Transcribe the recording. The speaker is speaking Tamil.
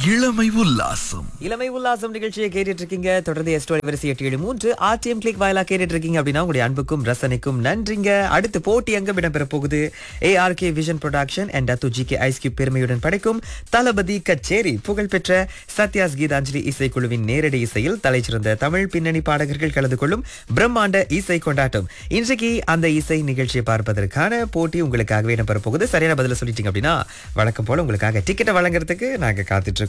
இளமை உல்லாசம் இளமை உல்லாசம் நிகழ்ச்சியை கேட்டுட்டு இருக்கீங்க தொடர்ந்து எஸ்டோ வரிசை எட்டு ஏழு மூன்று ஆர்டிஎம் கிளிக் வாயிலா கேட்டுட்டு இருக்கீங்க அப்படின்னா உங்களுடைய அன்புக்கும் ரசனைக்கும் நன்றிங்க அடுத்து போட்டி எங்கும் இடம்பெற போகுது ஏஆர்கே விஷன் ப்ரொடக்ஷன் அண்ட் டத்து ஜி கே ஐஸ்கியூ பெருமையுடன் படைக்கும் தளபதி கச்சேரி புகழ்பெற்ற சத்யாஸ் கீதாஞ்சலி இசைக்குழுவின் நேரடி இசையில் தலைச்சிறந்த தமிழ் பின்னணி பாடகர்கள் கலந்து கொள்ளும் பிரம்மாண்ட இசை கொண்டாட்டம் இன்றைக்கு அந்த இசை நிகழ்ச்சியை பார்ப்பதற்கான போட்டி உங்களுக்காகவே இடம்பெற போகுது சரியான பதில சொல்லிட்டீங்க அப்படின்னா வழக்கம் போல உங்களுக்காக டிக்கெட்டை வழங்குறதுக்கு நாங்க காத்துட்டு இருக்கோம்